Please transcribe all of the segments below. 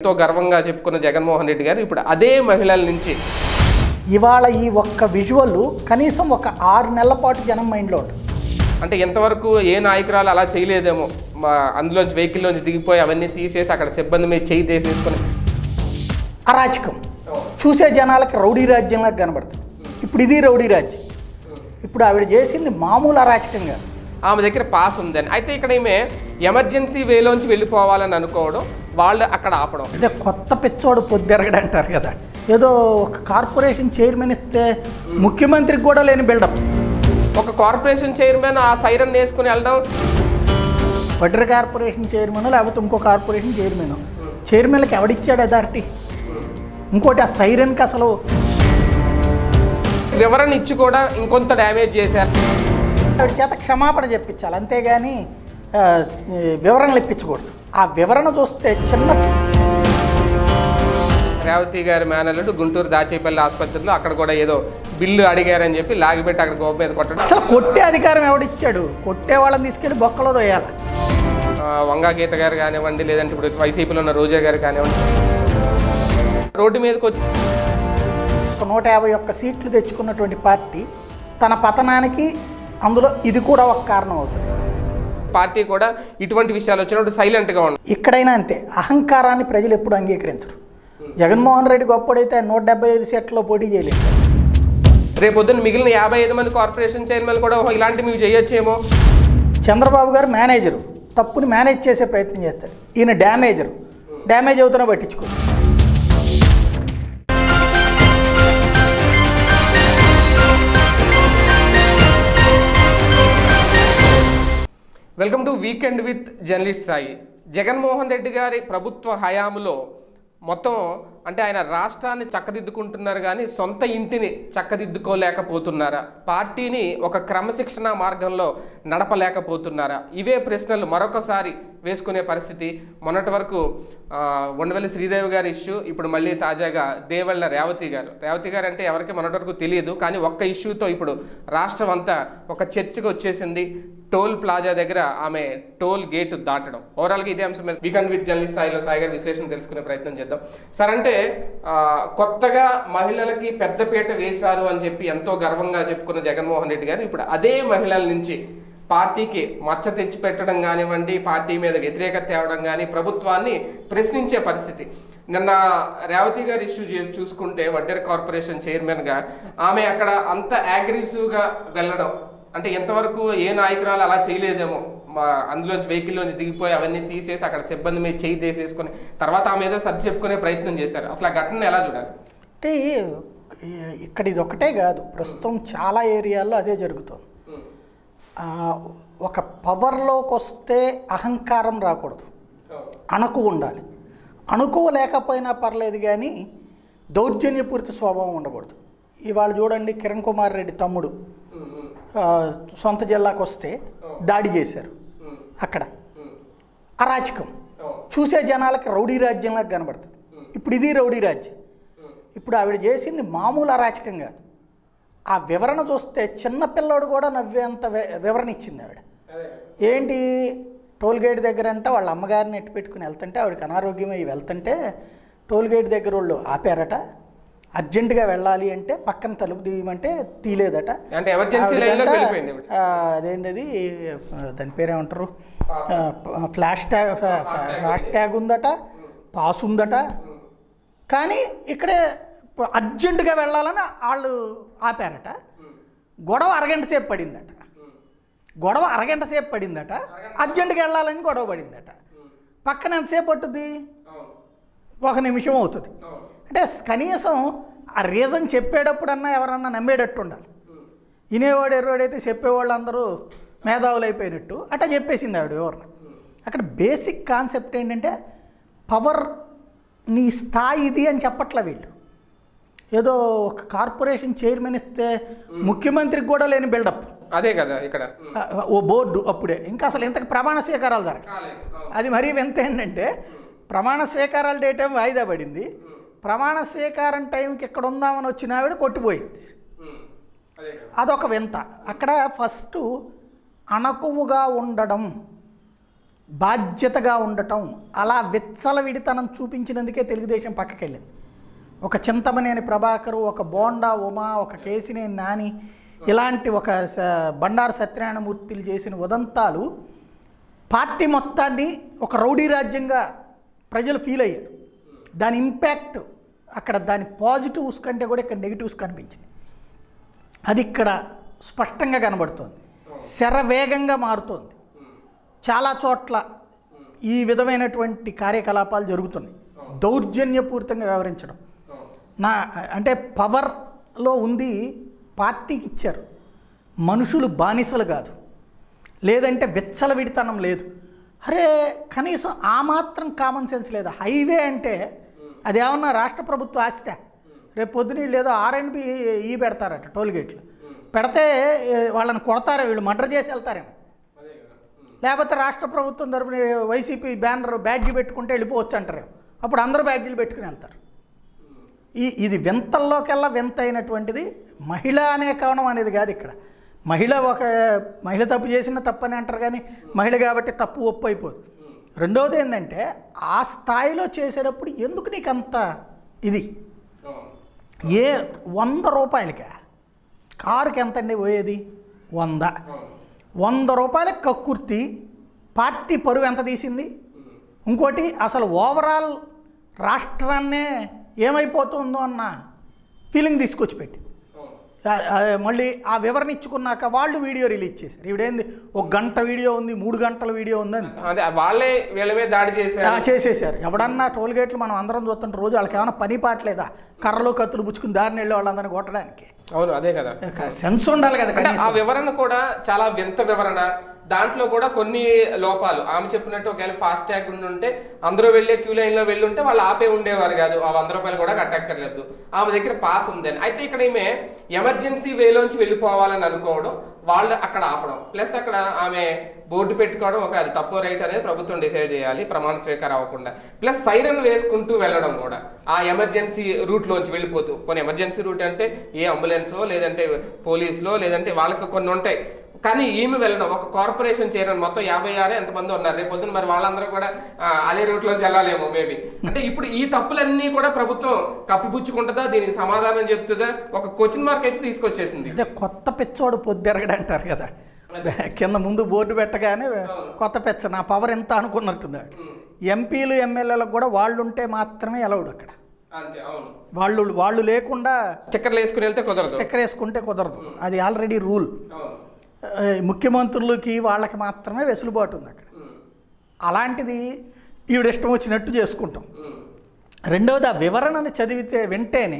ఎంతో గర్వంగా చెప్పుకున్న జగన్మోహన్ రెడ్డి గారు ఇప్పుడు అదే మహిళల నుంచి ఇవాళ ఈ ఒక్క విజువల్ కనీసం ఒక ఆరు నెలల పాటు జనం మైండ్లో ఉంటుంది అంటే ఎంతవరకు ఏ నాయకురాలు అలా చేయలేదేమో మా అందులోంచి వెహికల్లోంచి దిగిపోయి అవన్నీ తీసేసి అక్కడ సిబ్బంది మీద చేయి తీసేసుకొని అరాచకం చూసే జనాలకి రౌడీ రాజ్యంలా కనబడుతుంది ఇప్పుడు ఇది రౌడీ రాజ్యం ఇప్పుడు ఆవిడ చేసింది మామూలు అరాచకం కాదు ఆమె దగ్గర పాస్ ఉందని అయితే ఇక్కడ ఈమె ఎమర్జెన్సీ వేలోంచి వెళ్ళిపోవాలని అనుకోవడం వాళ్ళు అక్కడ ఆపడం అదే కొత్త పిచ్చోడు పొద్దురగడు అంటారు కదా ఏదో ఒక కార్పొరేషన్ చైర్మన్ ఇస్తే ముఖ్యమంత్రికి కూడా లేని బిల్డప్ ఒక కార్పొరేషన్ చైర్మన్ ఆ సైరన్ వేసుకుని వెళ్ళడం వడ్ర కార్పొరేషన్ చైర్మన్ లేకపోతే ఇంకో కార్పొరేషన్ చైర్మన్ చైర్మన్కి ఎవడిచ్చాడు అథారిటీ ఇంకోటి ఆ సైరన్కి అసలు వివరణ ఇచ్చి కూడా ఇంకొంత డ్యామేజ్ చేశారు ఆవిడ చేత క్షమాపణ చెప్పించాలి అంతేగాని ఆ, ఈ వివరణలు ఇప్పించకూడదు ఆ వివరణ చూస్తే చిన్న రేవతి గారి మేనల్లుడు గుంటూరు దాచేపల్లి ఆసుపత్రిలో అక్కడ కూడా ఏదో బిల్లు అడిగారని చెప్పి లాగిపెట్టి అక్కడ గోప మీద కొట్టడం అసలు కొట్టే అధికారం ఎవడిచ్చాడు కొట్టే వాళ్ళని తీసుకెళ్ళి బొక్కలో దొయ్యాలి ఆ, వంగా గీత గారు కానివ్వండి లేదంటే ఇప్పుడు వైసీపీలో ఉన్న రోజా గారు కానివ్వండి రోడ్డు మీదకి వచ్చి ఒక నూట యాభై ఒక్క సీట్లు తెచ్చుకున్నటువంటి పార్టీ తన పతనానికి అందులో ఇది కూడా ఒక కారణం అవుతుంది పార్టీ కూడా ఇటువంటి విషయాలు వచ్చినప్పుడు సైలెంట్గా ఉంది ఇక్కడైనా అంతే అహంకారాన్ని ప్రజలు ఎప్పుడు అంగీకరించరు జగన్మోహన్ రెడ్డి గొప్పడైతే ఆయన నూట డెబ్బై ఐదు సీట్లలో పోటీ చేయలేదు రేపొద్దున మిగిలిన యాభై ఐదు మంది కార్పొరేషన్ చైర్మన్ కూడా ఓహో, ఇలాంటివి మీరు చేయొచ్చేమో చంద్రబాబు గారు మేనేజరు తప్పుని మేనేజ్ చేసే ప్రయత్నం చేస్తాడు ఈయన డ్యామేజరు డ్యామేజ్ అవుతున్నా పట్టించుకో welcome to weekend with journalist Sai Jaganmohan Reddy గారి ప్రభుత్వ హయాంలో మొత్తం అంటే ఆయన రాష్ట్రాన్ని చక్కదిద్దుకుంటున్నారు కానీ సొంత ఇంటిని చక్కదిద్దుకోలేకపోతున్నారా పార్టీని ఒక క్రమశిక్షణ మార్గంలో నడపలేకపోతున్నారా ఇవే ప్రశ్నలు మరొకసారి వేసుకునే పరిస్థితి మొన్నటి వరకు ఆ, ఉండవల్లి శ్రీదేవి గారి ఇష్యూ ఇప్పుడు మళ్ళీ తాజాగా దేవళ్ళ రేవతి గారు రేవతి గారు అంటే ఎవరికి మొన్నటి వరకు తెలియదు కానీ ఒక్క ఇష్యూతో ఇప్పుడు రాష్ట్రం అంతా ఒక చర్చకు వచ్చేసింది టోల్ ప్లాజా దగ్గర ఆమె టోల్ గేట్ దాటడం ఓవరాల్గా ఇదే అంశం మీద వీకెండ్ విత్ జర్నలిస్ట్ స్థాయిలో సాయి గారి విశ్లేషణ తెలుసుకునే ప్రయత్నం చేద్దాం సార్ అంటే ఆ, కొత్తగా మహిళలకి పెద్దపీట వేశారు అని చెప్పి ఎంతో గర్వంగా చెప్పుకున్న జగన్మోహన్ రెడ్డి గారు ఇప్పుడు అదే మహిళల నుంచి పార్టీకి మచ్చ తెచ్చి పెట్టడం కానివ్వండి పార్టీ మీద వ్యతిరేకత తేవడం కానీ ప్రభుత్వాన్ని ప్రశ్నించే పరిస్థితి నిన్న రేవతి గారి ఇష్యూ చేసి చూసుకుంటే వడ్డెర కార్పొరేషన్ చైర్మన్గా ఆమె అక్కడ అంత అగ్రెసివ్గా వెళ్ళడం అంటే ఎంతవరకు ఏ నాయకురాలు అలా చేయలేదేమో మా అందులోంచి వెహికల్లోంచి దిగిపోయి అవన్నీ తీసేసి అక్కడ సిబ్బంది మీద చేయి తీసేసుకొని తర్వాత ఆమె ఏదో సర్ది చెప్పుకునే ప్రయత్నం చేశారు అసలు ఆ ఘటన ఎలా చూడాలి అంటే ఈ- ఇక్కడ ఇది ఒకటే కాదు ప్రస్తుతం చాలా ఏరియాల్లో అదే జరుగుతుంది ఆ, ఒక పవర్లోకి వస్తే అహంకారం రాకూడదు అణకు ఉండాలి అణుకువ లేకపోయినా పర్లేదు కానీ దౌర్జన్యపూరిత స్వభావం ఉండకూడదు ఇవాళ చూడండి కిరణ్ కుమార్ రెడ్డి తమ్ముడు ఆ, సొంత జిల్లాకు వస్తే దాడి చేశారు అక్కడ అరాచకం చూసే జనాలకి రౌడీ రాజ్యంలా కనబడుతుంది ఇప్పుడు ఇది రౌడీ రాజ్యం ఇప్పుడు ఆవిడ చేసింది మామూలు అరాచకం కాదు ఆ వివరణ చూస్తే చిన్న పిల్లోడు కూడా నవ్వేంత వి- వివరణ ఇచ్చింది ఆవిడ ఏంటి టోల్ గేట్ దగ్గర అంటే వాళ్ళ అమ్మగారిని ఎట్టు పెట్టుకుని వెళ్తుంటే ఆవిడకి అనారోగ్యమై వెళ్తుంటే టోల్ గేట్ దగ్గర వాళ్ళు ఆపారట అర్జెంటుగా వెళ్ళాలి అంటే పక్కన తలుపు తీయమంటే తీయలేదట అంటే ఎమర్జెన్సీ లైన్లోకి ఆవిడకంట, వెళ్ళిపోయింది ఆవిడ. ఆ, అదేంటది దాని పేరేమంటారు ఆ, ప- ఫ్లాష్ ట్యాగ్ ఫ్లా- ఫ్లాష్ ట్యాగ్ ఉందట పాస్ ఉందట కానీ ఇక్కడే ప- అర్జెంటుగా వెళ్ళాలని వాళ్ళు ఆపారట గొడవ అరగంట సేపు పడిందట గొడవ అరగంట సేపు పడిందట అర్జెంటుగా వెళ్ళాలని గొడవ పడిందట పక్కన ఎంతసేపు పట్టుద్ది ఒక నిమిషం అవుతుంది అంటే కనీసం ఆ రీజన్ చెప్పేటప్పుడన్నా ఎవరన్నా నమ్మేటట్టు ఉండాలి వినేవాడు ఎరువాడైతే చెప్పేవాళ్ళు అందరూ మేధావులు అయిపోయినట్టు అట్లా చెప్పేసింది ఆవిడ వివరణ అక్కడ బేసిక్ కాన్సెప్ట్ ఏంటంటే పవర్ నీ స్థాయి ఇది అని చెప్పట్ల వీళ్ళు ఏదో ఒక కార్పొరేషన్ చైర్మన్ ఇస్తే ముఖ్యమంత్రికి కూడా లేని బిల్డప్ అదే కదా ఇక్కడ ఓ బోర్డు అప్పుడే ఇంకా అసలు ఇంతకు ప్రమాణ స్వీకారాలు జరగ అది మరీ వింత ఏంటంటే ప్రమాణ స్వీకారాల డేట్ ఏమో వాయిదా పడింది ప్రమాణ స్వీకారం టైంకి ఇక్కడ ఉందామని వచ్చిన ఆవిడ కొట్టిపోయింది అదే కదా అదొక వింత అక్కడ ఫస్ట్ అణకువుగా ఉండడం బాధ్యతగా ఉండటం అలా విచ్చలవిడితనం చూపించినందుకే తెలుగుదేశం పక్కకి వెళ్ళింది ఒక చింతమనేని ప్రభాకరు ఒక బోండా ఉమా ఒక కేసినేని నాని ఇలాంటి ఒక స- బండారు సత్యనారాయణమూర్తిలు చేసిన ఉదంతాలు పార్టీ మొత్తాన్ని ఒక రౌడీ రాజ్యంగా ప్రజలు ఫీల్ అయ్యారు దాని ఇంపాక్ట్ అక్కడ దాని పాజిటివ్స్ కంటే కూడా ఇక్కడ నెగిటివ్స్ కనిపించింది అది ఇక్కడ స్పష్టంగా కనబడుతోంది శర వేగంగా మారుతోంది చాలా చోట్ల ఈ విధమైనటువంటి కార్యకలాపాలు జరుగుతున్నాయి దౌర్జన్యపూరితంగా వ్యవహరించడం నా అంటే పవర్లో ఉంది పార్టీకి ఇచ్చారు మనుషులు బానిసలు కాదు లేదంటే విచ్చలవిడితనం లేదు అరే కనీసం ఆ మాత్రం కామన్ సెన్స్ లేదా హైవే అంటే అదేమన్నా రాష్ట్ర ప్రభుత్వ ఆస్తి రేపు పొద్దున లేదో ఆర్ఎన్బి ఈ పెడతారట టోల్ గేట్లు పెడితే ఏ, వాళ్ళని కొడతారు వీళ్ళు మర్డర్ చేసి వెళ్తారేమో లేకపోతే రాష్ట్ర ప్రభుత్వం తరపున వైసీపీ బ్యానర్ బ్యాడ్జీ పెట్టుకుంటే వెళ్ళిపోవచ్చు అంటారు అప్పుడు అందరూ బ్యాడ్జీలు పెట్టుకుని వెళ్తారు ఈ ఇది వింతల్లోకెల్లా వింత అయినటువంటిది మహిళ అనే కారణం అనేది కాదు ఇక్కడ మహిళ ఒక మహిళ తప్పు చేసిన తప్పని అంటారు కానీ మహిళ కాబట్టి తప్పు ఒప్పు అయిపోదు రెండవది ఏంటంటే ఆ స్థాయిలో చేసేటప్పుడు ఎందుకు నీకు అంత ఇది ఏ వంద రూపాయలకా కారుకి ఎంత అండి పోయేది వంద వంద రూపాయలకి కక్కుర్తి పార్టీ పరువు ఎంత తీసింది ఇంకోటి అసలు ఓవరాల్ రాష్ట్రాన్నే ఏమైపోతుందో అన్న ఫీలింగ్ తీసుకొచ్చి పెట్టి ఆ- ఆ మళ్ళీ ఆ వివరణ ఇచ్చుకున్నాక వాళ్ళు వీడియో రిలీజ్ చేశారు ఇవిడేంది ఒక గంట వీడియో ఉంది మూడు గంటల వీడియో ఉందని అదే వాళ్ళే వీళ్ళ మీద దాడి ఆ, చేశారు చేసేసారు ఎవడన్నా టోల్ గేట్లు మనం అందరం చూస్తుంటే రోజు వాళ్ళకి ఏమైనా పని పాటలేదా కర్రలో కత్తులు పుచ్చుకుని దారిని వెళ్ళే వాళ్ళందరినీ కొట్టడానికి అవును అదే కదా సెన్స్ ఉండాలి కదా అంటే ఆ కనీసం. వివరణ కూడా చాలా వింత వివరణ దాంట్లో కూడా కొన్ని లోపాలు ఆమె చెప్పినట్టు ఒకవేళ ఫాస్ట్ ట్యాగ్ ఉండి ఉంటే అందరూ వెళ్ళే క్యూ లైన్ లో వెళ్ళి ఉంటే వాళ్ళు ఆపే ఉండేవారు కాదు ఆ వంద రూపాయలు కూడా కట్టక్కర్లేదు ఆమె దగ్గర పాస్ ఉందని అయితే ఇక్కడ ఈమె ఎమర్జెన్సీ వేలోంచి వెళ్ళిపోవాలని అనుకోవడం వాళ్ళు అక్కడ ఆపడం ప్లస్ అక్కడ ఆమె బోర్డు పెట్టుకోవడం ఒక అది తప్పు రైట్ అనేది ప్రభుత్వం డిసైడ్ చేయాలి ప్రమాణ స్వీకారం అవ్వకుండా ప్లస్ సైరన్ వేసుకుంటూ వెళ్ళడం కూడా ఆ ఎమర్జెన్సీ రూట్ లోంచి వెళ్ళిపోతూ కొన్ని ఎమర్జెన్సీ రూట్ అంటే ఏ అంబులెన్సో లేదంటే పోలీసులో లేదంటే వాళ్ళకి కొన్ని ఉంటాయి కానీ ఈమె వెళ్ళడం ఒక కార్పొరేషన్ చైర్మన్ మొత్తం యాభై ఆరు ఎంతమంది ఉన్నారు రేపు పొద్దున మరి వాళ్ళందరూ కూడా ఆ, అదే రూట్ లోంచి వెళ్ళాలేమో మేబీ అంటే ఇప్పుడు ఈ తప్పులన్నీ కూడా ప్రభుత్వం కప్పిపుచ్చుకుంటుందా దీనికి సమాధానం చెప్తుందా ఒక క్వశ్చన్ మార్క్ అయితే తీసుకొచ్చేసింది ఇదే కొత్త పిచ్చోడు పొద్దెరగడు అంటారు కదా కింద ముందు బోర్డు పెట్టగానే కొత్త పిచ్చ నా పవర్ ఎంత అనుకున్నట్టుంది ఎంపీలు ఎమ్మెల్యేలకు కూడా వాళ్ళు ఉంటే మాత్రమే ఎలవుడు అక్కడ అంతే అవును వాళ్ళు వాళ్ళు లేకుండా స్టిక్కర్లు వేసుకుని వెళ్తే కుదరదు చక్కెర వేసుకుంటే కుదరదు అది ఆల్రెడీ రూల్ అవును ఆ, ముఖ్యమంత్రులకి వాళ్ళకి మాత్రమే వెసులుబాటు ఉంది అక్కడ ఉమ్, అలాంటిది ఈవిడ ఇష్టం వచ్చినట్టు చేసుకుంటాం ఉమ్, రెండవది ఆ వివరణను చదివితే వింటేనే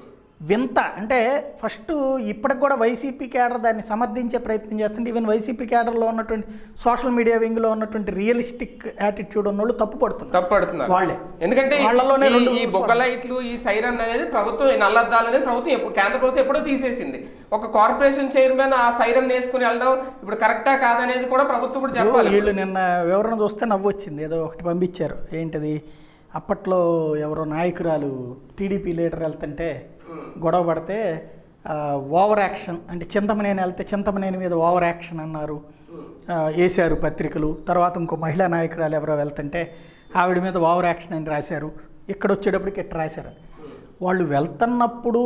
వింత అంటే ఫస్ట్ ఇప్పటికి కూడా వైసీపీ క్యాడర్ దాన్ని సమర్థించే ప్రయత్నం చేస్తుంది ఈవెన్ వైసీపీ క్యాడర్లో ఉన్నటువంటి సోషల్ మీడియా వింగ్లో ఉన్నటువంటి రియలిస్టిక్ యాటిట్యూడ్ ఉన్నోళ్ళు తప్పు పడుతున్నారు తప్పడుతున్నారు వాళ్ళే ఎందుకంటే ఈ- వాళ్ళలోనే ఈ- రెండు ఈ బొగ్గ లైట్లు ఈ సైరన్ అనేది ప్రభుత్వం ఈ నల్లద్దాలు అనేది ప్రభుత్వం ఎప్పుడు కేంద్ర ప్రభుత్వం ఎప్పుడో తీసేసింది ఒక కార్పొరేషన్ చైర్మన్ ఆ సైరన్ వేసుకుని వెళ్ళడం ఇప్పుడు కరెక్టా కాదనేది కూడా ప్రభుత్వం కూడా చెప్పాలి వీళ్ళు నిన్న వివరణ చూస్తే నవ్వు వచ్చింది ఏదో ఒకటి పంపించారు ఏంటిది అప్పట్లో ఎవరో నాయకురాలు టీడీపీ లీడర్ వెళ్తుంటే గొడవ పడితే ఆ, ఓవర్ యాక్షన్ అంటే చింతమనేని వెళ్తే చింతమనేని మీద ఓవర్ యాక్షన్ అన్నారు ఆ, వేశారు పత్రికలు తర్వాత ఇంకో మహిళా నాయకురాలు ఎవరో వెళ్తుంటే ఆవిడ మీద ఓవర్ యాక్షన్ అని రాశారు ఇక్కడ వచ్చేటప్పటికి ఇట్లా రాశారు వాళ్ళు వెళ్తున్నప్పుడు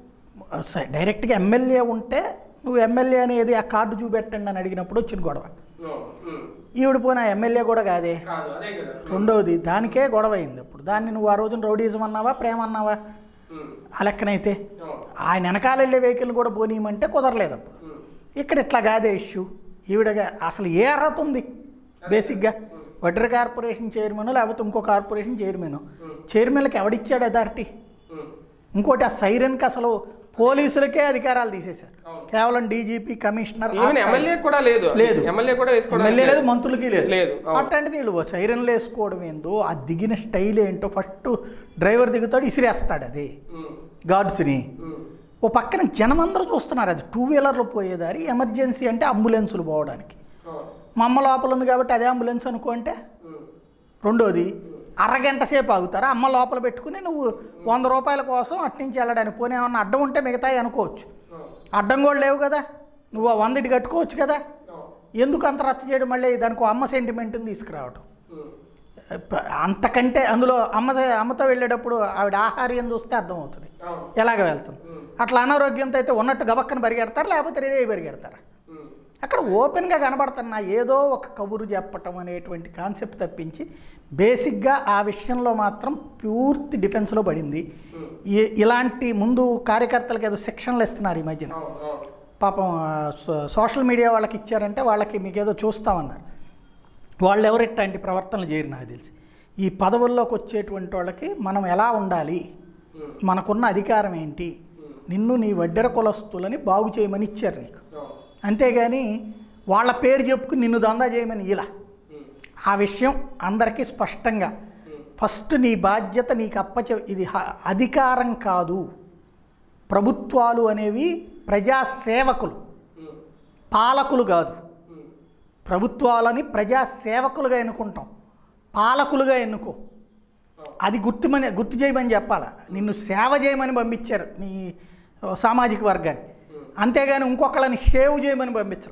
స- డైరెక్ట్గా ఎమ్మెల్యే ఉంటే నువ్వు ఎమ్మెల్యే అనేది ఆ కార్డు చూపెట్టండి అని అడిగినప్పుడు వచ్చిన గొడవ ఉమ్, ఈవిడ పోయిన ఎమ్మెల్యే కూడా కాదే కాదు అదే కదా రెండవది దానికే గొడవ అయింది అప్పుడు దాన్ని నువ్వు ఆ రోజున రౌడీజం అన్నావా ప్రేమ అన్నావా ఉమ్, ఆ లెక్కనైతే అవును, ఆయన వెనకాల వెళ్ళే వెహికల్ కూడా పోనీయమంటే కుదరలేదు అప్పుడు ఉమ్, ఇక్కడ ఇట్లా కాదే ఇష్యూ ఈవిడగా అసలు ఏ అర్హత ఉంది బేసిక్గా వడ్డర్ కార్పొరేషన్ చైర్మన్ లేకపోతే ఇంకో కార్పొరేషన్ చైర్మన్ చైర్మన్కి ఎవడిచ్చాడు అథారిటీ ఉమ్, ఇంకోటి ఆ సైరన్కి అసలు పోలీసులకే అధికారాలు తీసేశారు అవును. కేవలం డీజీపీ కమిషనర్ ఆ ఈవెన్ స్థాయి. ఎమ్మెల్యే కూడా లేదు లేదు. ఎమ్మెల్యే కూడా వేసుకోవడం ఎమ్మెల్యే లేదు మంత్రులకి లేదు లేదు, అవును. అట్లాంటిది వీళ్ళు సైరన్లు వేసుకోవడం ఏందో ఆ దిగిన స్టైల్ ఏంటో ఫస్ట్ డ్రైవర్ దిగుతాడు ఇసిరేస్తాడు అది ఉమ్, గార్డ్స్ని ఉమ్, ఓ పక్కన జనం అందరూ చూస్తున్నారు అది టూ వీలర్లో పోయేదారి ఎమర్జెన్సీ అంటే అంబులెన్సులు పోవడానికి అవును, మా అమ్మ లోపల ఉంది కాబట్టి అదే అంబులెన్స్ అనుకో అంటే ఉమ్, రెండోది అరగంట సేపు ఆగుతారా అమ్మ లోపల పెట్టుకుని నువ్వు వంద రూపాయల కోసం అట్నుంచి వెళ్ళడానికి పోనీ ఏమన్నా అడ్డం ఉంటే మిగతాయి అనుకోవచ్చు అవును, అడ్డం కూడా లేవు కదా నువ్వు ఆ వందటి కట్టుకోవచ్చు కదా అవును, ఎందుకు అంత రచ్చ చేయడం మళ్ళీ దానికి ఓ అమ్మ సెంటిమెంట్ని తీసుకురావటం ప- అంతకంటే అందులో అమ్మ అమ్మతో వెళ్ళేటప్పుడు ఆవిడ ఆహార్యం చూస్తే అర్థమవుతుంది ఎలాగ వెళ్తుంది అట్లా అనారోగ్యంతో అయితే ఉన్నట్టు గబక్కన పరిగెడతారు లేకపోతే రెడీ అయి పరిగెడతారు అక్కడ ఓపెన్గా కనబడుతున్న ఏదో ఒక కబురు చెప్పటం అనేటువంటి కాన్సెప్ట్ తప్పించి బేసిక్గా ఆ విషయంలో మాత్రం పూర్తి డిఫెన్స్లో పడింది ఈ- ఇలాంటి ముందు కార్యకర్తలకు ఏదో శిక్షణలు ఇస్తున్నారు ఈ మధ్యన పాపం ఆ, సో- సోషల్ మీడియా వాళ్ళకి ఇచ్చారంటే వాళ్ళకి మీకు ఏదో చూస్తామన్నారు వాళ్ళు ఎవరు ఇట్లాంటి ప్రవర్తనలు చేయరు నాకు తెలిసి ఈ పదవుల్లోకి వచ్చేటువంటి వాళ్ళకి మనం ఎలా ఉండాలి మనకున్న అధికారం ఏంటి నిన్ను నీ వడ్డెర కులస్తులని బాగు చేయమని ఇచ్చారు నీకు అంతేగాని వాళ్ళ పేరు చెప్పుకుని నిన్ను దందా చేయమని ఇలా ఆ విషయం అందరికీ స్పష్టంగా ఫస్ట్ నీ బాధ్యత నీకు అప్పచె ఇది హ- అధికారం కాదు ప్రభుత్వాలు అనేవి ప్రజాసేవకులు పాలకులు కాదు ప్రభుత్వాలని ప్రజా సేవకులుగా ఎన్నుకుంటాం పాలకులుగా ఎన్నుకో అది గుర్తుమని గుర్తు చేయమని చెప్పాలా నిన్ను సేవ చేయమని పంపించారు నీ సామాజిక వర్గాన్ని అంతేగాని ఇంకొకళ్ళని షేవ్ చేయమని పంపించాల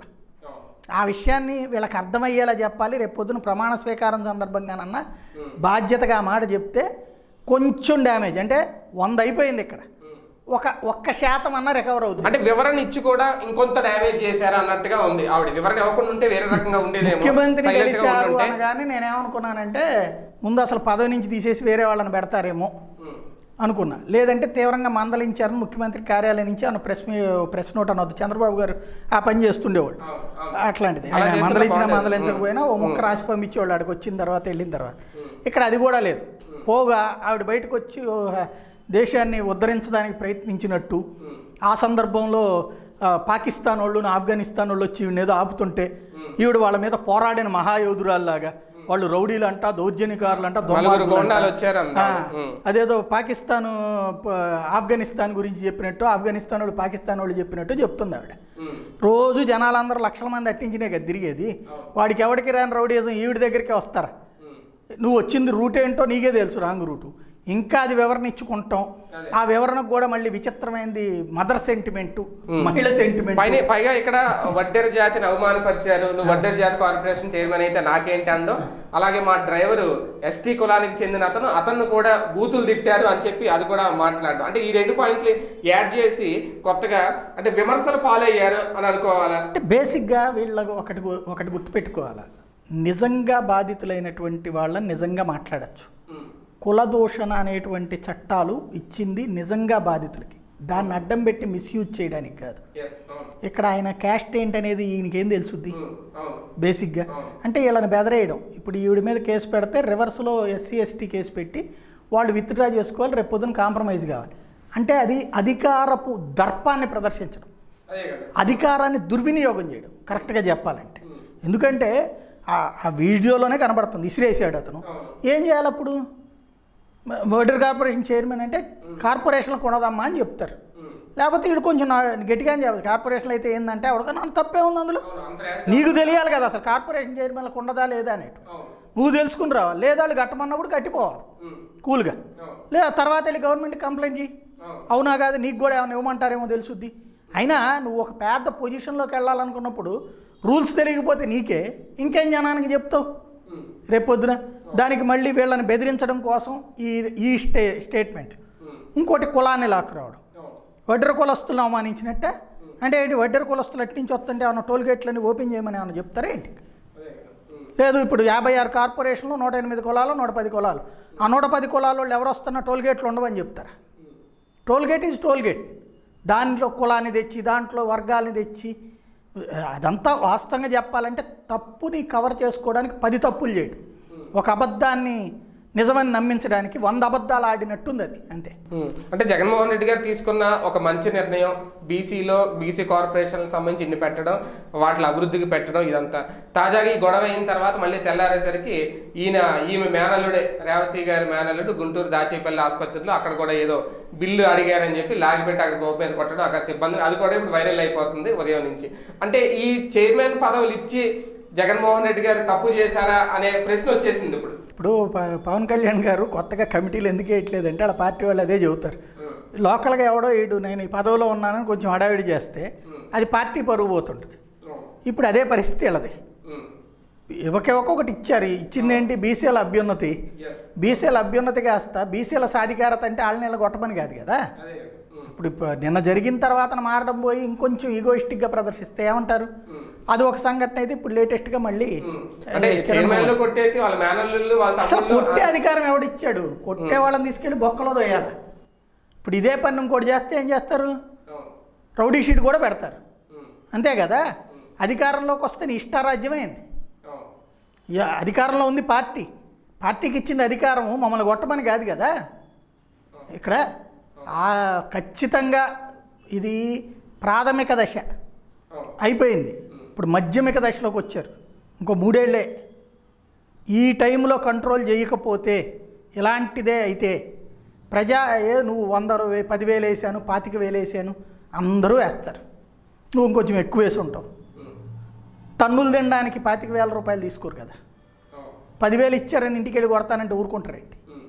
ఆ విషయాన్ని వీళ్ళకి అర్థమయ్యేలా చెప్పాలి రేపు పొద్దున ప్రమాణ స్వీకారం సందర్భంగానన్నా బాధ్యతగా ఆ మాట చెప్తే కొంచెం డ్యామేజ్ అంటే వంద అయిపోయింది ఇక్కడ ఒక ఒక్క శాతం అన్నా రికవర్ అవుతుంది అంటే వివరణ ఇచ్చి కూడా ఇంకొంత డ్యామేజ్ చేశారా అన్నట్టుగా ఉంది ఆవిడ వివరణ ఇవ్వకుండా ఉంటే వేరే రకంగా ఉండేదేమో ముఖ్యమంత్రి Silent గా గెలిచారు ఉండుంటే. అనగానే నేనేమనుకున్నానంటే ముందు అసలు పదవి నుంచి తీసేసి వేరే వాళ్ళని పెడతారేమో ఉమ్. అనుకున్నా లేదంటే తీవ్రంగా మందలించారని ముఖ్యమంత్రి కార్యాలయం నుంచి అన్న ప్రెస్ మీ ప్రెస్ నోట్ అనొద్దు చంద్రబాబు గారు ఆ పని చేస్తుండేవాడు అవును, అవును. అట్లాంటిది అలా ఆయన చేస్తే మందలించినా బాగుండేది. మందలించకపోయినా ఓ ముక్క రాసి పంపించేవాళ్ళు ఆడికి వచ్చిన తర్వాత వెళ్ళిన తర్వాత ఇక్కడ అది కూడా లేదు పోగా ఆవిడ బయటకు వచ్చి ఓ దేశాన్ని ఉద్ధరించడానికి ప్రయత్నించినట్టు ఆ సందర్భంలో ఆ, పాకిస్తాన్ వాళ్ళు ఆఫ్ఘనిస్తాన్ వాళ్ళు వచ్చి ఈవిడ ఏదో ఆపుతుంటే ఈవిడ వాళ్ళ మీద పోరాడిన మహాయోధురాల్లాగా వాళ్ళు రౌడీలు అంట దౌర్జన్యకారులు అంట నలుగురు దుర్మార్గులు అంట. గోండాలు వచ్చారు అన్నారు. ఆ, ఉమ్. అదేదో పాకిస్తాన్ ప- ఆఫ్ఘనిస్తాన్ గురించి చెప్పినట్టు ఆఫ్ఘనిస్తాన్ వాళ్ళు పాకిస్తాన్ వాళ్ళు చెప్పినట్టు చెప్తుంది ఆవిడ ఉమ్. రోజు జనాలందరూ లక్షల మంది అట్టించినే కదా తిరిగేది వాడికి ఎవరికి రాని రౌడీజం ఈవిడ దగ్గరికి వస్తారా ఉమ్. నువ్వు వచ్చింది రూట్ ఏంటో నీకే తెలుసు రాంగ్ రూటు ఇంకా అది వివరణ ఇచ్చుకుంటాం ఆ వివరణకు కూడా మళ్ళీ విచిత్రమైనది మదర్ సెంటిమెంటు మహిళ సెంటిమెంట్ పైన పైగా ఇక్కడ వడ్డెర జాతిని అవమానపరిచారు నువ్వు వడ్డెర జాతి కార్పొరేషన్ చైర్మన్ అయితే నాకేంటి అందో అలాగే మా డ్రైవరు ఎస్టీ కులానికి చెందిన అతను అతను కూడా బూతులు తిట్టారు అని చెప్పి అది కూడా మాట్లాడు అంటే ఈ రెండు పాయింట్లు యాడ్ చేసి కొత్తగా అంటే విమర్శలు పాలయ్యారు అని అనుకోవాలా అంటే బేసిక్గా వీళ్ళకు ఒకటి గు- ఒకటి గుర్తుపెట్టుకోవాలి నిజంగా బాధితులైనటువంటి వాళ్ళని నిజంగా మాట్లాడచ్చు ఉమ్. కులదూషణ అనేటువంటి చట్టాలు ఇచ్చింది నిజంగా బాధితులకి దాన్ని అడ్డం పెట్టి మిస్యూజ్ చేయడానికి కాదు Yes, అవును. ఇక్కడ ఆయన క్యాస్ట్ ఏంటనేది ఈయనకేం తెలుసుద్ది ఉమ్, అవును. బేసిక్గా అంటే వీళ్ళని బెదరేయడం ఇప్పుడు ఈవిడ మీద కేసు పెడితే రివర్స్లో ఎస్సీ ఎస్టీ కేసు పెట్టి వాళ్ళు విత్డ్రా చేసుకోవాలి రేపు పొద్దున కాంప్రమైజ్ కావాలి అంటే అది అధికారపు దర్పాన్ని ప్రదర్శించడం అదే కదా అధికారాన్ని దుర్వినియోగం చేయడం కరెక్ట్గా చెప్పాలంటే ఎందుకంటే ఆ- ఆ వీడియోలోనే కనబడుతుంది ఇసిరేసాడు అతను అవును. ఏం చేయాలి అప్పుడు మోడర్ కార్పొరేషన్ చైర్మన్ అంటే కార్పొరేషన్లు కొనదమ్మా అని చెప్తారు ఉమ్. లేకపోతే వీడు కొంచెం నా- గట్టిగానే చెప్పాలి కార్పొరేషన్లు అయితే ఏంటంటే ఎవరికైనా అంత తప్పే ఉంది అందులో అవును, అంత రేషన్ నీకు తెలియాలి కదా అసలు కార్పొరేషన్ చైర్మన్లకు ఉండదా లేదా అనేటు అవును. నువ్వు తెలుసుకుని రావాలి లేదా వాళ్ళు కట్టమన్నప్పుడు కట్టిపోవాలి ఉమ్, కూల్గా అవును. లేదా తర్వాత వెళ్ళి గవర్నమెంట్ కంప్లైంట్ చేయి అవును. అవునా కాదు నీకు కూడా ఏమైనా ఇవ్వమంటారేమో తెలుసుద్ది అయినా నువ్వు ఒక పెద్ద పొజిషన్లోకి వెళ్ళాలనుకున్నప్పుడు రూల్స్ తెలియకపోతే నీకే ఇంకేం జనానికి చెప్తావు ఉమ్, రేపొద్దున దానికి మళ్ళీ వీళ్ళని బెదిరించడం కోసం ఈ ఈ స్టే స్టేట్మెంట్ ఉమ్, ఇంకోటి కులాన్ని లాక్కురావడం అవును. వడ్డెర కులస్తులను అవమానించినట్టే అంటే ఏంటి వడ్డెర కులస్తులు అటు నుంచి వస్తుంటే ఏమన్నా టోల్ గేట్లని ఓపెన్ చేయమని ఏమన్నా చెప్తారా ఏంటి అదే కదా ఉమ్, లేదు ఇప్పుడు యాభై ఆరు కార్పొరేషన్లు నూట ఎనిమిది కులాలు నూట పది కులాలు ఆ నూట పది కులాల వాళ్ళు ఎవరు వస్తున్నా టోల్ గేట్లు ఉండవని చెప్తారా toll gate is toll gate దాంట్లో కులాన్ని తెచ్చి దాంట్లో వర్గాల్ని తెచ్చి అదంతా వాస్తవంగా చెప్పాలంటే తప్పుని కవర్ చేసుకోవడానికి పది తప్పులు చేయడం ఒక అబద్ధాన్ని నిజమని నమ్మించడానికి వంద అబద్ధాలు ఆడినట్టుంది అది అంతే ఉమ్, అంటే జగన్మోహన్ రెడ్డి గారు తీసుకున్న ఒక మంచి నిర్ణయం బీసీలో బీసీ కార్పొరేషన్లకు సంబంధించి ఇన్ని పెట్టడం వాటి అభివృద్ధికి పెట్టడం ఇదంతా తాజాగా ఈ గొడవ అయిన తర్వాత మళ్ళీ తెల్లారేసరికి ఈయన ఈమె మేనల్లుడే రేవతి గారి మేనల్లుడు గుంటూరు దాచేపల్లి ఆసుపత్రిలో అక్కడ కూడా ఏదో బిల్లు అడిగారని చెప్పి లాగిపెట్టి అక్కడ గోపు మీద కొట్టడం అక్కడ సిబ్బంది అది కూడా ఇప్పుడు వైరల్ అయిపోతుంది ఉదయం నుంచి అంటే ఈ చైర్మన్ పదవులు ఇచ్చి జగన్మోహన్ రెడ్డి గారు తప్పు చేశారా అనే ప్రశ్న వచ్చేసింది ఇప్పుడు ఇప్పుడు ప- పవన్ కళ్యాణ్ గారు కొత్తగా కమిటీలు ఎందుకు వేయట్లేదంటే వాళ్ళ పార్టీ వాళ్ళు అదే చెబుతారు లోకల్గా ఎవడో ఈడు నేను ఈ పదవిలో ఉన్నానని కొంచెం హడావిడి చేస్తే అది పార్టీ పరువు పోతుంటుంది ఇప్పుడు అదే పరిస్థితి వీళ్ళది ఉమ్. ఇవకే ఒక్కొక్కటి ఇచ్చారు ఇచ్చింది ఏంటి బీసీల అభ్యున్నతి Yes. బీసీల అభ్యున్నతి కాస్త బీసీల సాధికారత అంటే వాళ్ళ నీళ్ళ కొట్టమని కాదు కదా అదే కదా. ఉమ్. ఇప్పుడు ఇప్పుడు నిన్న జరిగిన తర్వాత మారడం పోయి ఇంకొంచెం ఈగోయిస్టిక్గా ప్రదర్శిస్తే ఏమంటారు ఉమ్. అది ఒక సంఘటన అయితే ఇప్పుడు లేటెస్ట్గా మళ్ళీ ఉమ్. అంటే ఏ, కిరణ్ చైర్మన్లు కొట్టేసి వాళ్ళ మేనల్లు వాళ్ళ అసలు తమ్ముళ్ళు కొట్టే అధికారం ఎవడిచ్చాడు కొట్టే వాళ్ళని తీసుకెళ్ళి బొక్కలో దోయాలి ఇప్పుడు ఇదే పని ఇంకోటి చేస్తే ఏం చేస్తారు అవును. రౌడీ షీట్ కూడా పెడతారు ఉమ్. అంతే కదా అధికారంలోకి వస్తే నీ ఇష్టారాజ్యమైంది అవును. ఇక అధికారంలో ఉంది పార్టీ పార్టీకి ఇచ్చింది అధికారం మమ్మల్ని కొట్టమని కాదు కదా ఇక్కడ ఆ ఖచ్చితంగా ఇది ప్రాథమిక దశ అవును. అయిపోయింది ఇప్పుడు మధ్యమిక దశలోకి వచ్చారు ఇంకో మూడేళ్లే ఈ టైంలో కంట్రోల్ చేయకపోతే ఇలాంటిదే అయితే ప్రజా ఏ నువ్వు వంద రూ- పదివేలు వేసాను పాతిక వేలు వేసాను అందరూ వేస్తారు నువ్వు ఇంకొంచెం ఎక్కువ వేసి ఉంటావు ఉమ్. టన్నులు తినడానికి పాతిక వేల రూపాయలు తీసుకోరు కదా అవును. పదివేలు ఇచ్చారని ఇంటికి వెళ్ళి కొడతానంటే ఊరుకుంటారేంటి ఉమ్.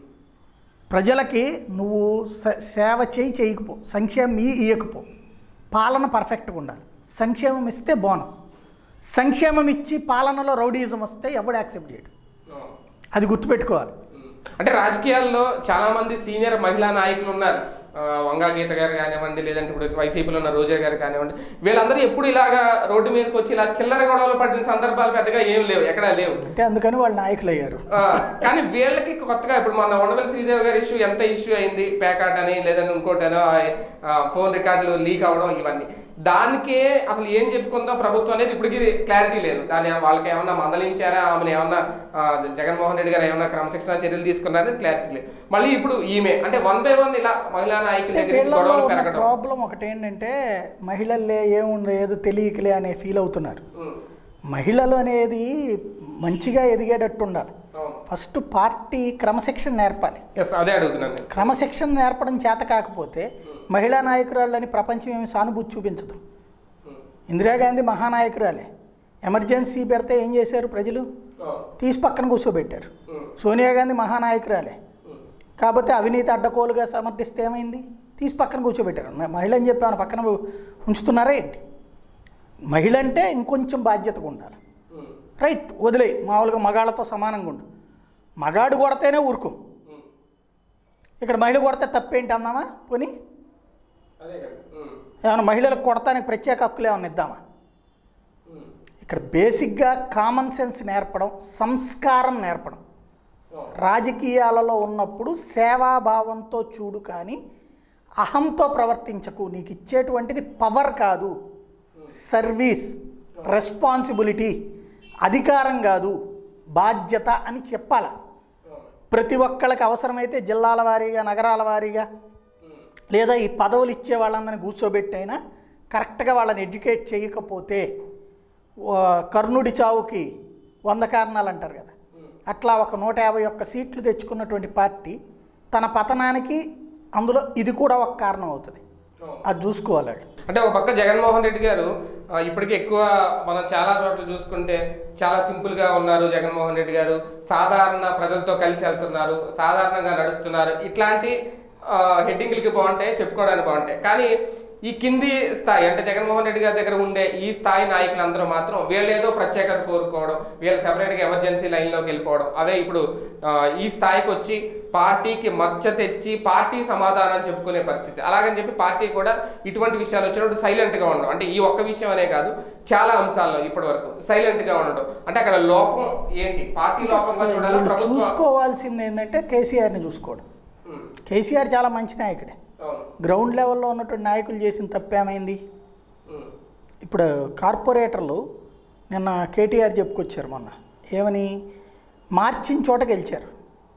ప్రజలకి నువ్వు స- సేవ చేయి చేయకపో సంక్షేమం ఈ ఇయ్యకపో పాలన పర్ఫెక్ట్గా ఉండాలి సంక్షేమం ఇస్తే బోనస్ సంక్షేమం ఇచ్చి పాలనలో రౌడీయిజం వస్తే ఎవడు యాక్సెప్ట్ చేయడు అవును. అది గుర్తుపెట్టుకోవాలి ఉమ్. అంటే రాజకీయాల్లో చాలా మంది సీనియర్ మహిళా నాయకులు ఉన్నారు ఆ, వంగా గీత గారు కానివ్వండి లేదంటే ఇప్పుడు వైసీపీలో ఉన్న రోజా గారు కానివ్వండి వీళ్ళందరూ ఎప్పుడు ఇలాగా రోడ్డు మీదకి వచ్చి ఇలా చిల్లర గొడవలు పడిన సందర్భాలు పెద్దగా ఏం లేవు ఎక్కడా లేవు అంటే అందుకని వాళ్ళు నాయకులు అయ్యారు ఆ, కానీ వీళ్ళకి కొత్తగా ఇప్పుడు మన ఉండవల్లి శ్రీదేవి గారి ఇష్యూ ఎంత ఇష్యూ అయింది ప్యాకాట్ అని లేదంటే ఇంకోటనో ఫోన్ రికార్డులు లీక్ అవ్వడం ఇవన్నీ దానికే అసలు ఏం చెప్పుకుందో ప్రభుత్వం అనేది ఇప్పటికి క్లారిటీ లేదు దాని వాళ్ళకి ఏమన్నా మందలించారా ఆమెను ఏమన్నా ఆ, జగన్మోహన్ రెడ్డి గారు ఏమన్నా క్రమశిక్షణ చర్యలు తీసుకున్నారని క్లారిటీ లేదు మళ్ళీ ఇప్పుడు ఈమె అంటే వన్ బై వన్ ఇలా మహిళా నాయకుల అంటే దగ్గర నుంచి వీళ్ళలో గొడవలు ఉన్న పెరగడం ప్రాబ్లం ఒకటి ఏంటంటే మహిళల్లే ఏముంది ఏదో తెలియకలే అనే ఫీల్ అవుతున్నారు ఉమ్, మహిళలు అనేది మంచిగా ఎదిగేటట్టు ఉండాలి అవును ఫస్ట్ పార్టీ క్రమశిక్షణ నేర్పాలి ఎస్ అదే అడుగుతున్నాను నేను క్రమశిక్షణ నేర్పడం చేత కాకపోతే మహిళా నాయకురాళ్ళని ప్రపంచం ఏమి సానుభూతి చూపించదు ఉమ్, ఇందిరాగాంధీ మహానాయకురాలే ఎమర్జెన్సీ పెడితే ఏం చేశారు ప్రజలు అవును తీసి పక్కన కూర్చోబెట్టారు ఉమ్, సోనియా గాంధీ మహానాయకురాలే ఉమ్, కాకపోతే అవినీతి అడ్డకోలుగా సమర్థిస్తే ఏమైంది తీసి పక్కన కూర్చోబెట్టారు మ- మహిళ అని చెప్పి ఆమెను పక్కన ఉంచుతున్నారా ఏంటి మహిళ అంటే ఇంకొంచెం బాధ్యతగా ఉండాలి ఉమ్, రైట్ వదిలే మామూలుగా మగాళ్ళతో సమానంగా ఉండు మగాడు కొడితేనే ఊరుకో ఉమ్. ఇక్కడ మహిళ కొడితే తప్పేంటి అన్నామా పోనీ అదే కదా ఉమ్, ఏమైనా మహిళలకు కొడతానికి ప్రత్యేక హక్కులు ఏమైనా ఇద్దామా ఉమ్, ఇక్కడ బేసిక్గా కామన్ సెన్స్ నేర్పడం సంస్కారం నేర్పడం అవును రాజకీయాలలో ఉన్నప్పుడు సేవాభావంతో చూడు కానీ అహంతో ప్రవర్తించకు నీకు ఇచ్చేటువంటిది పవర్ కాదు సర్వీస్ రెస్పాన్సిబిలిటీ అధికారం కాదు బాధ్యత అని చెప్పాల అవును ప్రతి ఒక్కళ్ళకి అవసరమైతే జిల్లాల వారీగా నగరాల వారీగా ఉమ్, లేదా ఈ పదవులు ఇచ్చే వాళ్ళందరినీ కూర్చోబెట్టైనా కరెక్ట్గా వాళ్ళని ఎడ్యుకేట్ చేయకపోతే ఓ, కర్ణుడి చావుకి వంద కారణాలు అంటారు కదా అట్లా ఒక నూట యాభై ఒక్క సీట్లు తెచ్చుకున్నటువంటి పార్టీ తన పతనానికి అందులో ఇది కూడా ఒక కారణం అవుతుంది అవును అది చూసుకోవాలి వాళ్ళు అంటే ఒక పక్క జగన్మోహన్ రెడ్డి గారు ఆ, ఇప్పటికీ ఎక్కువ మనం చాలా చోట్ల చూసుకుంటే చాలా సింపుల్ గా ఉన్నారు జగన్మోహన్ రెడ్డి గారు సాధారణ ప్రజలతో కలిసి వెళ్తున్నారు సాధారణంగా నడుస్తున్నారు ఇట్లాంటి ఆ, హెడ్డింగ్లకి బాగుంటాయి చెప్పుకోవడానికి బాగుంటాయి కానీ ఈ కింది స్థాయి అంటే జగన్మోహన్ రెడ్డి గారి దగ్గర ఉండే ఈ స్థాయి నాయకులందరూ మాత్రం వీళ్ళు ఏదో ప్రత్యేకత కోరుకోవడం వీళ్ళు సెపరేట్గా ఎమర్జెన్సీ లైన్లోకి వెళ్ళిపోవడం అవే ఇప్పుడు ఆ, ఈ స్థాయికి వచ్చి పార్టీకి మచ్చ తెచ్చి పార్టీ సమాధానం చెప్పుకునే పరిస్థితి అలాగని చెప్పి పార్టీ కూడా ఇటువంటి విషయాలు వచ్చినప్పుడు సైలెంట్గా ఉండడం అంటే ఈ ఒక్క విషయం అనే కాదు చాలా అంశాల్లో ఇప్పటి వరకు సైలెంట్గా ఉండడం అంటే అక్కడ లోపం ఏంటి పార్టీ లోపంగా చూడాలి వీళ్ళు ప్రభుత్వం చూసుకోవాల్సింది ఏంటంటే కేసీఆర్ని చూసుకోవడం ఉమ్, కేసీఆర్ చాలా మంచి నాయకుడే అవును గ్రౌండ్ లెవెల్లో ఉన్నటువంటి నాయకులు చేసిన తప్పేమైంది ఉమ్, ఇప్పుడు కార్పొరేటర్లు నిన్న కేటీఆర్ చెప్పుకొచ్చారు మొన్న ఏమని మార్చిన చోట గెలిచారు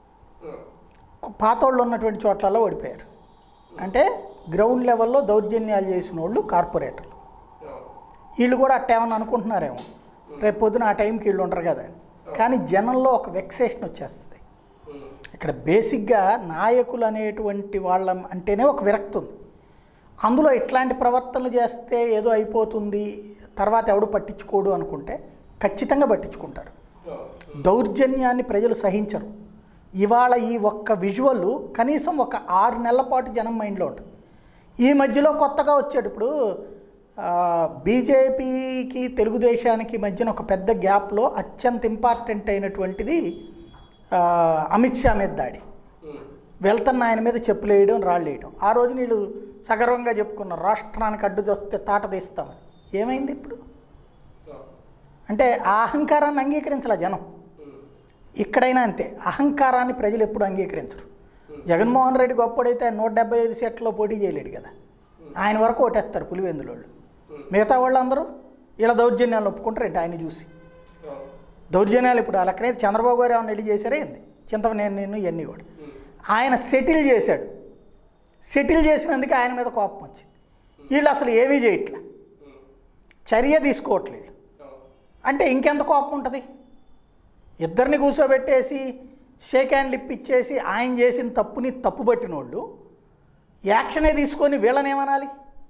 ఉమ్, పాతోళ్ళు ఉన్నటువంటి చోట్లలో ఓడిపోయారు అంటే గ్రౌండ్ లెవెల్లో దౌర్జన్యాలు చేసిన వాళ్ళు కార్పొరేటర్లు అవును వీళ్ళు కూడా అట్టేమని అనుకుంటున్నారేమో రేపు పొద్దున ఆ టైంకి వీళ్ళు ఉండరు కదా అని కానీ జనంలో ఒక వెక్సేషన్ వచ్చేస్తుంది ఉమ్, ఇక్కడ బేసిక్గా నాయకులు అనేటువంటి వాళ్ళ అంటేనే ఒక విరక్తి ఉంది అందులో ఇట్లాంటి ప్రవర్తనలు చేస్తే ఏదో అయిపోతుంది తర్వాత ఎవడు పట్టించుకోడు అనుకుంటే ఖచ్చితంగా పట్టించుకుంటారు అవును దౌర్జన్యాన్ని ప్రజలు సహించరు ఇవాళ ఈ ఒక్క విజువల్ కనీసం ఒక ఆరు నెలల పాటు జనం మైండ్లో ఉంటుంది ఈ మధ్యలో కొత్తగా వచ్చాడు ఇప్పుడు బీజేపీకి తెలుగుదేశానికి మధ్యన ఒక పెద్ద గ్యాప్లో అత్యంత ఇంపార్టెంట్ అయినటువంటిది ఆ, అమిత్ షా మీద దాడి వెళ్తున్న ఆయన మీద చెప్పులు వేయడం రాళ్ళు వేయడం ఆ రోజు వీళ్ళు సగర్వంగా చెప్పుకున్నారు రాష్ట్రానికి అడ్డు వస్తే తాట తీస్తామని ఏమైంది ఇప్పుడు అంటే ఆ అహంకారాన్ని అంగీకరించాల జనం ఇక్కడైనా అంతే అహంకారాన్ని ప్రజలు ఎప్పుడు అంగీకరించరు జగన్మోహన్ రెడ్డి గొప్పడైతే ఆయన నూట డెబ్బై ఐదు సీట్లలో పోటీ చేయలేడు కదా ఆయన వరకు ఓటేస్తారు పులివెందులోళ్ళు మిగతా వాళ్ళందరూ ఇలా దౌర్జన్యాలు ఒప్పుకుంటారు ఏంటి ఆయన చూసి దౌర్జన్యాలు ఇప్పుడు ఆ లెక్కనైతే చంద్రబాబు గారు ఏమన్నా వెళ్ళి చేశారే ఏంది చింతమనేని నేను ఇవన్నీ కూడా ఆయన సెటిల్ చేశాడు సెటిల్ చేసినందుకు ఆయన మీద కోపం వచ్చింది వీళ్ళు అసలు ఏమీ చేయట్లే చర్య తీసుకోవట్లేదు అంటే ఇంకెంత కోపం ఉంటుంది ఇద్దరిని కూర్చోబెట్టేసి షేక్ హ్యాండ్లు ఇప్పించేసి ఆయన చేసిన తప్పుని తప్పుపట్టిన వాళ్ళు యాక్షనే తీసుకొని వీళ్ళనేమనాలి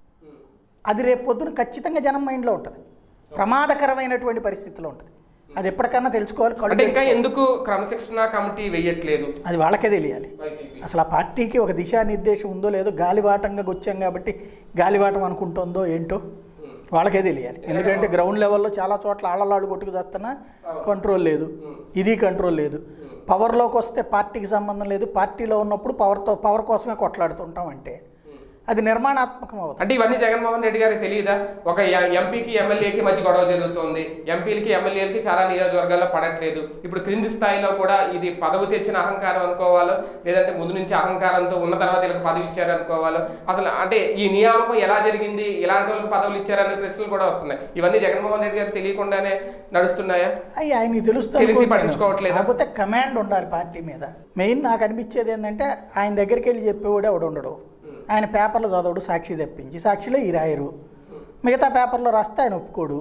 అది రేపు పొద్దున ఖచ్చితంగా జనం మైండ్లో ఉంటుంది ప్రమాదకరమైనటువంటి పరిస్థితిలో ఉంటుంది అది ఎప్పటికన్నా తెలుసుకోవాలి కళ్ళు అంటే ఇంకా తెరుచుకోవాలి. ఎందుకు క్రమశిక్షణ కమిటీ వెయ్యట్లేదు అది వాళ్ళకే తెలియాలి వైసీపీ అసలు ఆ పార్టీకి ఒక దిశానిర్దేశం ఉందో లేదో గాలివాటంగా వచ్చాం కాబట్టి గాలివాటం అనుకుంటుందో ఏంటో వాళ్ళకే తెలియాలి ఎందుకంటే గ్రౌండ్ లెవెల్లో చాలా చోట్ల ఆళ్ళలాళ్ళు కొట్టుకు చేస్తున్నా కంట్రోల్ లేదు ఇది కంట్రోల్ లేదు పవర్లోకి వస్తే పార్టీకి సంబంధం లేదు పార్టీలో ఉన్నప్పుడు పవర్తో పవర్ కోసమే కొట్లాడుతుంటాం అంటే అది నిర్మాణాత్మకం అవుతుంది అంటే ఇవన్నీ జగన్మోహన్ రెడ్డి గారికి తెలియదా ఒక ఎ- ఎంపీకి ఎమ్మెల్యేకి మధ్య గొడవ జరుగుతోంది ఎంపీలకి ఎమ్మెల్యేలకి చాలా నియోజకవర్గాల్లో పడట్లేదు ఇప్పుడు క్రింది స్థాయిలో కూడా ఇది పదవి తెచ్చిన అహంకారం అనుకోవాలో లేదంటే ముందు నుంచి అహంకారంతో ఉన్న తర్వాత వీళ్ళకి పదవి ఇచ్చారు అనుకోవాలో అసలు అంటే ఈ నియామకం ఎలా జరిగింది ఇలాంటి వాళ్ళకి పదవులు ఇచ్చారనే ప్రశ్నలు కూడా వస్తున్నాయి ఇవన్నీ జగన్మోహన్ రెడ్డి గారికి తెలియకుండానే నడుస్తున్నాయా అయ్యి ఆయనకి తెలుస్తుంది తెలిసి అనుకోండి నేను. పట్టించుకోవట్లేదా? కాకపోతే కమాండ్ ఉండాలి పార్టీ మీద మెయిన్ నాకు అనిపించేది ఏంటంటే ఆయన దగ్గరికి వెళ్ళి చెప్పేవాడు ఎవడు ఉండడు ఆయన పేపర్లు చదవడు సాక్షి తెప్పించి సాక్షిలో ఈ రాయరు మిగతా పేపర్లో రాస్తే ఆయన ఒప్పుకోడు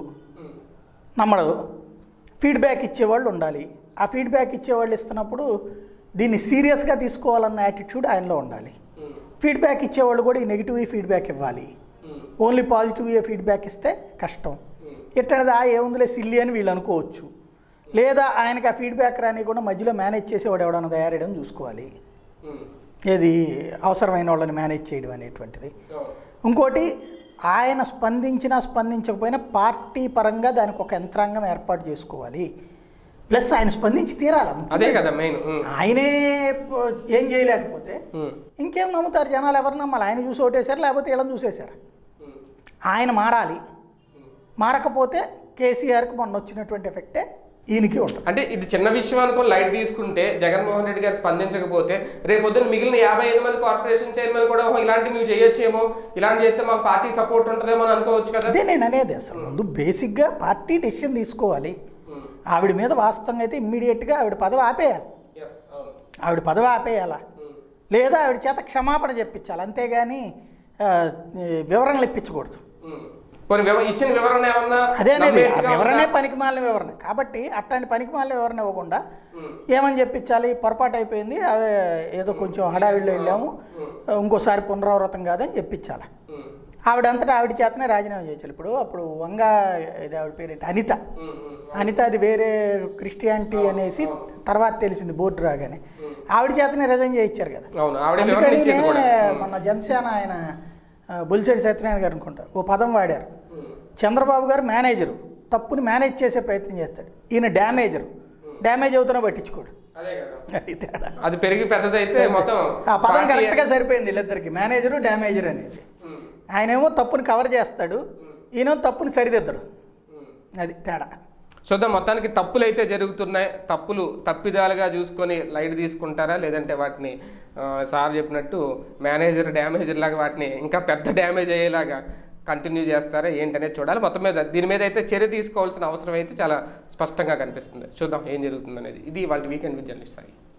నమ్మడు ఫీడ్బ్యాక్ ఇచ్చేవాళ్ళు ఉండాలి ఆ ఫీడ్బ్యాక్ ఇచ్చేవాళ్ళు ఇస్తున్నప్పుడు దీన్ని సీరియస్గా తీసుకోవాలన్న యాటిట్యూడ్ ఆయనలో ఉండాలి ఫీడ్బ్యాక్ ఇచ్చేవాళ్ళు కూడా ఈ నెగిటివ్ ఫీడ్బ్యాక్ ఇవ్వాలి ఓన్లీ పాజిటివ్ ఫీడ్బ్యాక్ ఇస్తే కష్టం ఇట్టనేది ఆ ఏముందిలే సిల్లి అని వీళ్ళు అనుకోవచ్చు లేదా ఆయనకి ఆ ఫీడ్బ్యాక్ రాని కూడా మధ్యలో మేనేజ్ చేసేవాడు ఎవడన్నా తయారేయడం చూసుకోవాలి ఏది అవసరమైన వాళ్ళని మేనేజ్ చేయడం అనేటువంటిది ఇంకోటి ఆయన స్పందించినా స్పందించకపోయినా పార్టీ పరంగా దానికి ఒక యంత్రాంగం ఏర్పాటు చేసుకోవాలి ప్లస్ ఆయన స్పందించి తీరాలి అదే కదా మెయిన్ ఆయనే ప- ఏం చేయలేకపోతే ఇంకేం నమ్ముతారు జనాలు ఎవరు నమ్మాలి ఆయన చూసి ఓటేశారు లేకపోతే వీళ్ళని చూసేశారు ఆయన మారాలి మారకపోతే కేసీఆర్కి మొన్న వచ్చినటువంటి ఎఫెక్టే ఈయనకి ఉంటుంది అంటే ఇది చిన్న విషయం అనుకుని లైట్ తీసుకుంటే జగన్మోహన్ రెడ్డి గారు స్పందించకపోతే రేపు పొద్దున్న మిగిలిన యాభై ఐదు మంది కార్పొరేషన్ చైర్మన్ కూడా "ఓహో, ఇలాంటి మేము చేయొచ్చేమో ఇలాంటి చేస్తే మాకు పార్టీ సపోర్ట్ ఉంటుందేమో అని అనుకోవచ్చు కదా అదే నేను అనేది అసలు ముందు బేసిక్గా పార్టీ డెసిషన్ తీసుకోవాలి ఆవిడ మీద వాస్తవంగా అయితే ఇమ్మీడియట్గా ఆవిడ పదవి ఆపేయాలి Yes, అవును. ఆవిడ పదవి ఆపేయాలా లేదా ఆవిడ చేత క్షమాపణ చెప్పించాలి అంతేగాని ఆ, ఈ వివరణలు ఇప్పించకూడదు ఉమ్. పోనీ వివ- ఇచ్చిన వివరణ ఏమన్నా అదే అనేది ఆ నమ్మేట్టుగా వివరణే ఉందా? పనికి మాలిన వివరణ కాబట్టి అట్లాంటి పనికి మాలిన వివరణ ఇవ్వకుండా ఉమ్. ఏమని చెప్పించాలి పొరపాటు అయిపోయింది అవే ఏదో కొంచెం హడావిడిలో వెళ్ళాము ఇంకోసారి పునరావృతం కాదని చెప్పించాలి ఉమ్. ఆవిడంతటా ఆవిడ చేతనే రాజీనామా చేయాలి ఇప్పుడు అప్పుడు వంగ ఇది ఆవిడ పేరేంటి అనిత ఉమ్. ఉమ్. అనిత అది వేరే క్రిస్టియానిటీ అనేసి తర్వాత తెలిసింది బోర్డు రాగానే ఆవిడ చేతనే రిజైన్ చేయించారు కదా అవును ఆవిడ వివరణ అందుకని ఇచ్చేది కూడా మన జనసేన ఆయన ఆ, బొలిశెట్టి సత్యనారాయణ గారు అనుకుంటా ఓ పదం వాడారు ఉమ్. చంద్రబాబు గారు మేనేజరు తప్పుని మేనేజ్ చేసే ప్రయత్నం చేస్తాడు ఈయన డ్యామేజరు డ్యామేజ్ అవుతున్నా పట్టించుకోడు అదే కదా అది తేడా అది పెరిగి పెద్దదైతే మొత్తం ఆ పదం పార్టీ- కరెక్ట్గా సరిపోయింది వీళ్ళిద్దరికి మేనేజరు డ్యామేజర్ అనేది ఉమ్. ఆయనేమో తప్పుని కవర్ చేస్తాడు ఈయన తప్పుని సరిదిద్దడు ఉమ్. అది తేడా చూద్దాం మొత్తానికి తప్పులు అయితే జరుగుతున్నాయి తప్పులు తప్పిదాలుగా చూసుకొని లైట్ తీసుకుంటారా లేదంటే వాటిని ఆ, సార్ చెప్పినట్టు మేనేజర్ డ్యామేజర్ లాగా వాటిని ఇంకా పెద్ద డ్యామేజ్ అయ్యేలాగా కంటిన్యూ చేస్తారా ఏంటనేది చూడాలి మొత్తం మీద దీని మీద అయితే చర్య తీసుకోవాల్సిన అవసరం అయితే చాలా స్పష్టంగా కనిపిస్తుంది చూద్దాం ఏం జరుగుతుంది అనేది ఇది వాళ్ళ వీకెండ్ విత్ జర్నలిస్ట్ సాయి